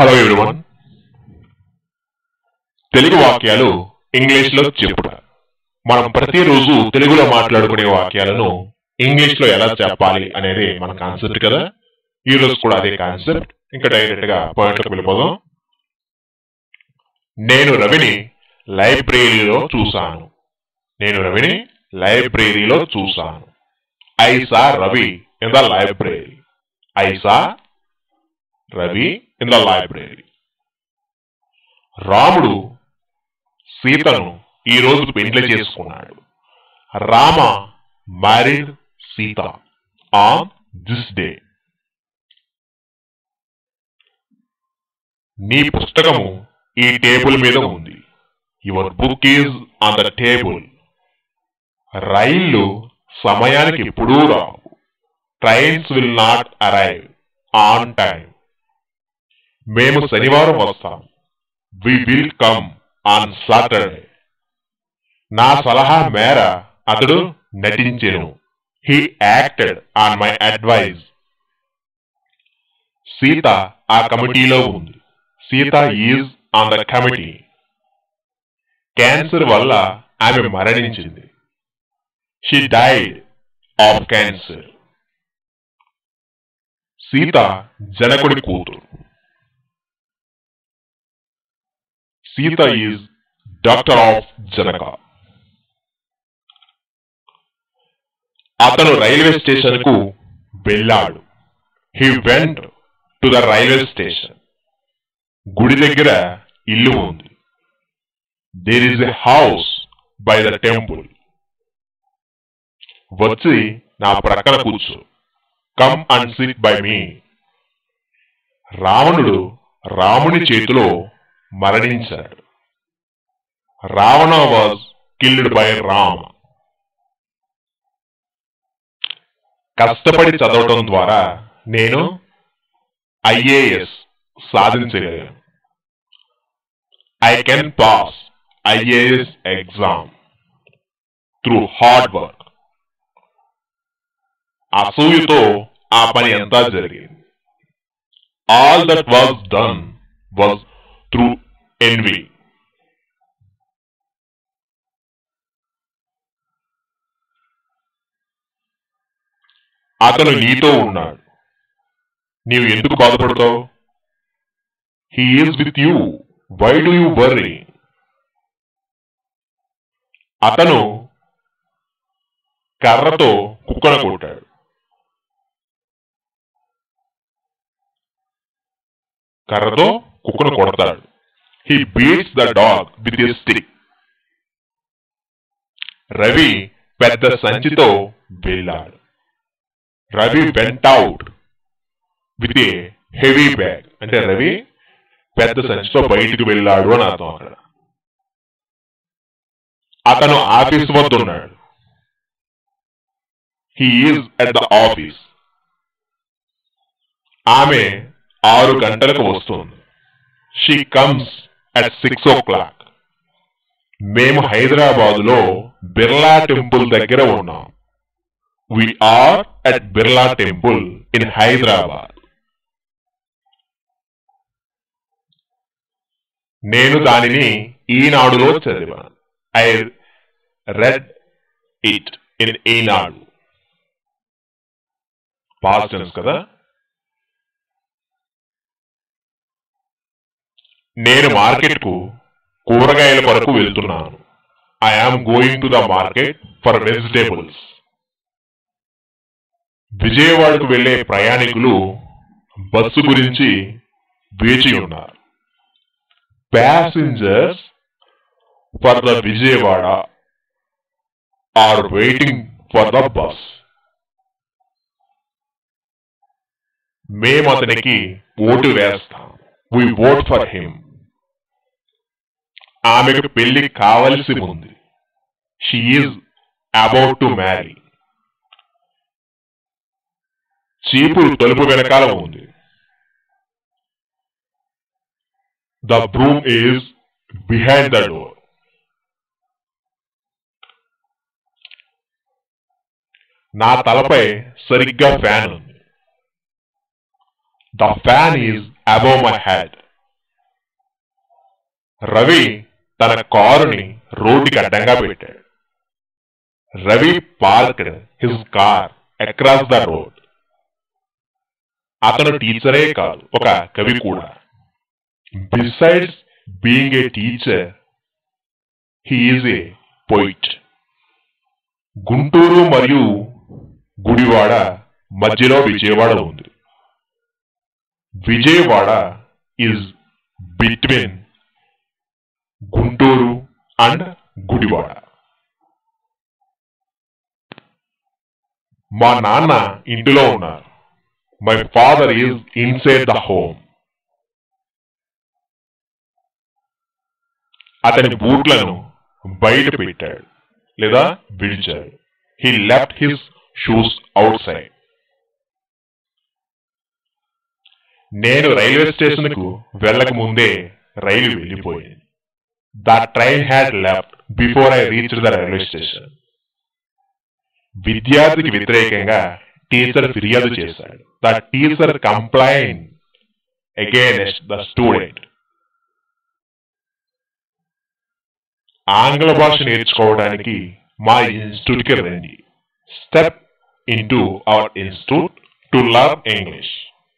hello everyone Telugu వాక్యాలు English లో చెప్పుట మనం ప్రతిరోజు తెలుగులో మాట్లాడుకునే వాక్యాలను ఇంగ్లీష్ లో ఎలా చెప్పాలి అనేది మన కాన్సెప్ట్ కదా ఈ రోజు కూడా అదే కాన్సెప్ట్ ఇంకా డైరెక్ట్ గా పాయింట్లకు వెళ్ళిపోదాం నేను రవిని లైబ్రరీలో చూశాను నేను రవిని లైబ్రరీలో చూశాను I saw Ravi in the library I saw Ravi in the library రాముడు సీతను ఈ రోజు పెండ్లి చేసుకున్నాడు Rama married Sita on this day నీ పుస్తకము ఈ టేబుల్ మీద ఉంది your book is on the table రైళ్లు సమయానికి ఎప్పుడూ రావు trains will not arrive on time మేము శనివారం వస్తాం we will come on Saturday నా సలహా మేర అతడు నటించెను he acted on my advice Sita ఆ కమిటీలో ఉంది Sita is on the committee cancer వల్ల ఆమె మరణించింది she died of cancer Sita జనకుడి కూతురు Sita is daughter of Janaka అతను రైల్వే స్టేషన్ కు వెళ్ళాడు he went to the railway station గుడి దగ్గర ఇల్లు ఉంది there is a house by the temple వచ్చి నా ప్రక్కన కూర్చో come and sit by me రావణుడు రాముని చేతిలో మరణించాడు Ravana was killed by Rama కష్టపడి చదవటం ద్వారా నేను ఐఏఎస్ సాధించగలను I can pass IAS exam through hard work అసూయతో ఆ పని అంతా జరిగింది all that was done was through envy అతను నీతో ఉన్నాడు నీవు ఎందుకు బాధపడతావు he is with you why do you worry అతను కర్రతో కుక్కను కొట్టాడు కర్రతో కుక్కను కొడతాడు he beats the dog with a stick Ravi పెద్ద సంచితో వెళ్ళాడు Ravi went out with a heavy bag అంటే రవి పెద్ద సంచితో బయటికి వెళ్ళాడు అని అర్థం అక్కడ అతను ఆఫీస్ వద్ద ఉన్నాడు హీఈస్ అట్ ద ఆఫీస్ ఆమె ఆరు గంటలకు వస్తుంది she comes at six o'clock మేము హైదరాబాదులో బిర్లా టెంపుల్ దగ్గర ఉన్నాం we are at Birla temple in Hyderabad నేను దానిని ఈనాడులో చదివాను I read it in Eenadu past tense కదా నేను మార్కెట్ కు కూరగాయల కొరకు వెళ్తున్నాను I am going to the market for vegetables విజయవాడకు వెళ్లే ప్రయాణికులు బస్సు గురించి వేచి ఉన్నారు passengers for the Vijayawada are waiting for the bus మేము అతనికి ఓటు వేస్తాం వి ఓట్ ఫర్ హిమ్ ఆమెకు పెళ్లి కావలసి ఉంది షీఈస్ అబౌట్ టు మ్యారీ చీపురు తలుపు వెనకాల ఉంది the broom is behind the door నా తలపై సరిగ్గా ఫ్యాన్ ఉంది the fan is above my head Ravi తన కారుని రోడ్డుకి అడ్డంగా పెట్టాడు Ravi parked his car across the road అతను టీచరే కాదు ఒక కవి కూడా besides being a teacher he is a poet Guntur మరియు గుడివాడ మధ్యలో విజయవాడ ఉంది Vijayawada is between Guntur and Gudivada మా నాన్న ఇంటిలో ఉన్నారు my father is inside the home అతని బూట్లను బయట పెట్టాడు లేదా విడిచాడు he left his shoes outside నేను రైల్వే స్టేషన్ కు వెళ్ళక ముందే రైలు వెళ్ళిపోయింది the train had left before I reach the railway station విద్యార్థికి వ్యతిరేకంగా టీచర్ ఫిర్యాదు చేశాడు the teacher complain against the student ఆంగ్ల భాష నేర్చుకోవడానికి మా ఇన్స్టిట్యూట్కి రండి step into our institute to learn English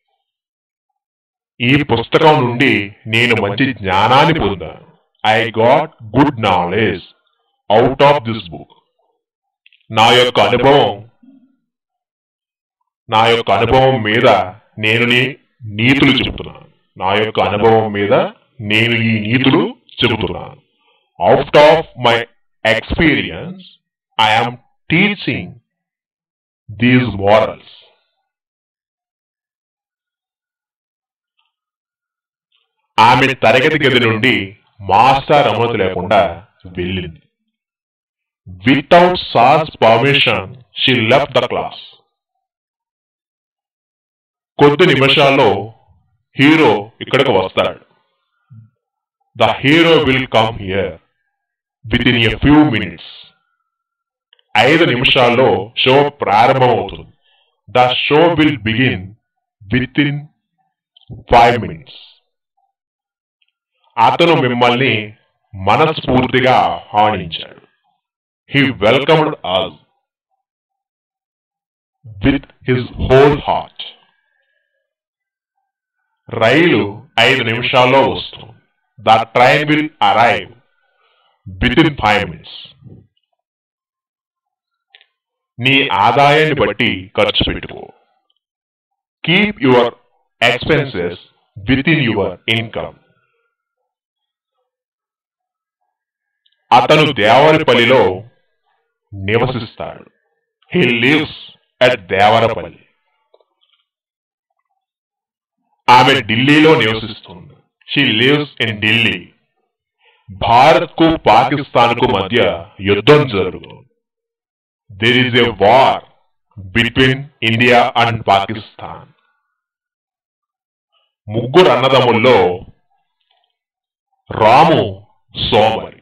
ఈ పుస్తకం నుండి నేను మంచి జ్ఞానాన్ని పొందాను I got good knowledge out of this book నా యొక్క అనుభవం నా యొక్క అనుభవం మీద నేను నీ నీతులు చెబుతున్నాను నా యొక్క అనుభవం మీద నేను ఈ నీతులు చెబుతున్నాను out of my experience I'm teaching these morals ఆమె తరగతి గది నుండి మాస్టర్ అనుమతి లేకుండా వెళ్ళింది without sir's permission she left the class కొద్ది నిమిషాల్లో హీరో ఇక్కడికి వస్తాడు the hero will come here within a few minutes ఐదు నిమిషాల్లో షో ప్రారంభమవుతుంది the show will begin within five minutes అతను మిమ్మల్ని మనస్ఫూర్తిగా ఆహ్వానించాడు he welcomed us with his whole heart రైలు ఐదు నిమిషాల్లో వస్తుంది the train will arrive within five minutes నీ ఆదాయాన్ని బట్టి ఖర్చు పెట్టుకో keep your expenses within your income అతను దేవరపల్లిలో నివసిస్తాడు హీ లివ్స్ అట్ దేవరపల్లి ఆమె ఢిల్లీలో నివసిస్తుంది she lives in Delhi Bharat కు పాకిస్తాన్ కు మధ్య యుద్ధం జరుగుతుంది there is a war between India and Pakistan ముగ్గురు అన్నదమ్ముల్లో రాము సోమరి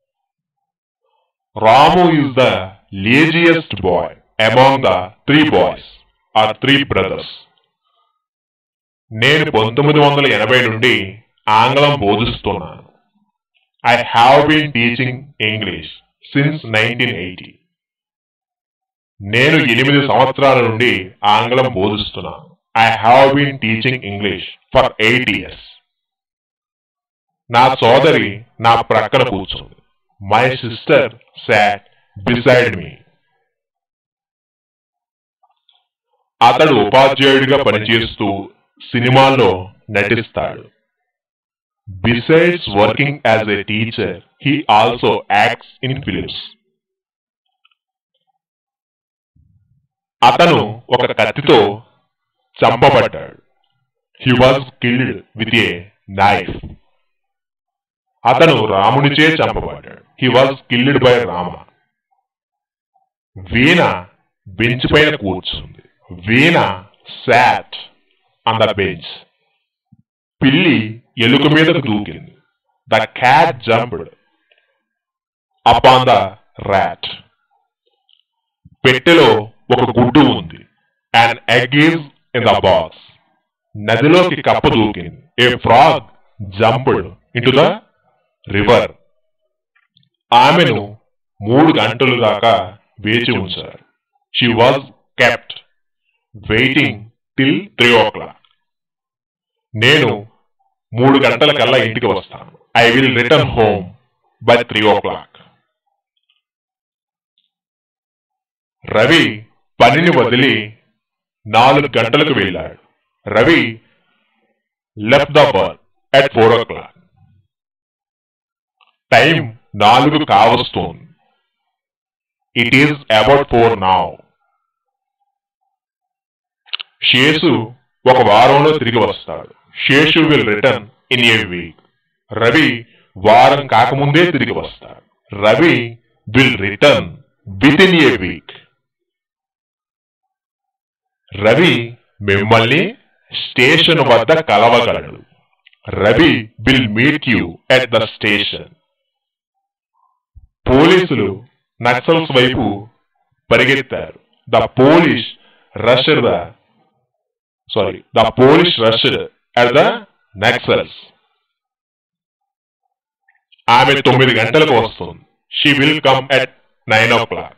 Ramu is the laziest boy among the three boys are three brothers నేను పంతొమ్మిది వందల ఎనభై నుండి ఆంగ్లం బోధిస్తున్నాను I have been teaching English since nineteen eighty నేను ఎనిమిది సంవత్సరాల నుండి ఆంగ్లం బోధిస్తున్నాను I have been teaching English for eight years నా సోదరి నా ప్రక్కన కూర్చుంది my sister sat beside me అతడు ఉపాధ్యాయుడిగా పనిచేస్తూ సినిమాల్లో నటిస్తాడు besides working as a teacher he also acts in films అతను ఒక కత్తితో చంపబడ్డాడు he was killed with a knife అతను రామునిచే చంపబడ్డాడు he was killed by Rama Veena bench పైన కూర్చుంది వీణ సాట్ ఆన్ ద బెంచ్ పిల్లి ఎలుక మీదకు దూకింది the cat jumped up on the rat పెట్టెలో ఒక గుడ్డు ఉంది and egg is in the box నదిలోకి కప్ప దూకింది a frog jumped into the river ఆమెను మూడు గంటలు దాకా వేచి ఉంచారు she was kept waiting till three o'clock నేను మూడు గంటల కల్లా ఇంటికి వస్తాను I will return home by three o'clock Ravi పనిని వదిలి నాలుగు గంటలకు వెళ్ళాడు Ravi left the bar at four o'clock time నాలుగు కావస్తోంది it is about four now Seshu ఒక వారంలో తిరిగి వస్తాడు Seshu will return in a week Ravi వారం కాకముందే తిరిగి వస్తాడు Ravi will return within a week Ravi మిమ్మల్ని స్టేషన్ వద్ద కలవగలడు Ravi will meet you at the station పోలీసులు నక్సల్స్ వైపు పరిగెత్తారు the police rushed the sorry the police rushed at the Naxals ఆమె తొమ్మిది గంటలకు వస్తుంది she will come at nine o'clock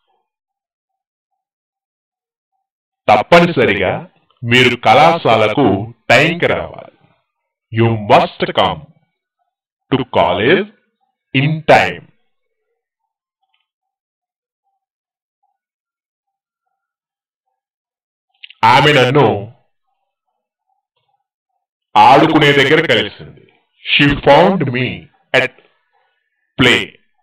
తప్పనిసరిగా మీరు కళాశాలకు టైంకి రావాలి you must come to college in time ఆమె నన్ను ఆడుకునే దగ్గర కలిసింది she found me at play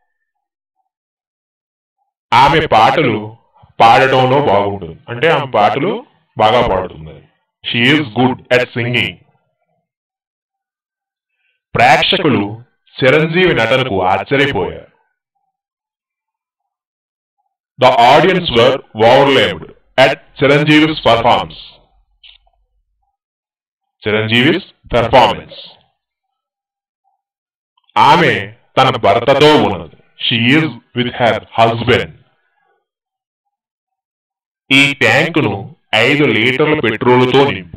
ఆమె పాటలు పాడటంలో బాగుంటుంది అంటే ఆమె పాటలు బాగా పాడుతుంది షీఈస్ గుడ్ అట్ సింగింగ్ ప్రేక్షకులు చిరంజీవి నటనకు ఆశ్చర్యపోయారు the audience were overwhelmed at Chiranjeevi's performance Chiranjeevi's performance ఆమె తన భర్తతో ఉన్నది షీఈస్ విత్ హర్ హస్బెండ్ ఈ ట్యాంకును ఐదు లీటర్ల పెట్రోలుతో నింపు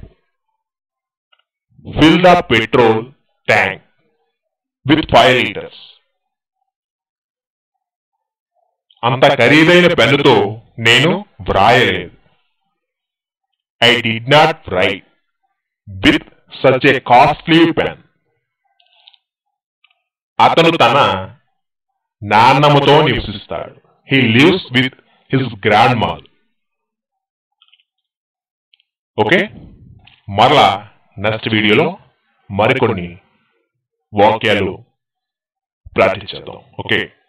fill the petrol tank with five litres అంత ఖరీదైన పెన్నుతో నేను వ్రాయలేదు I did not write with such a costly pen అతను తన నాన్నమ్మతో నివసిస్తాడు he lives with his grandmother okay మరలా నెక్స్ట్ వీడియోలో మరికొన్ని వాక్యాలు ప్రార్థించేద్దాం ఓకే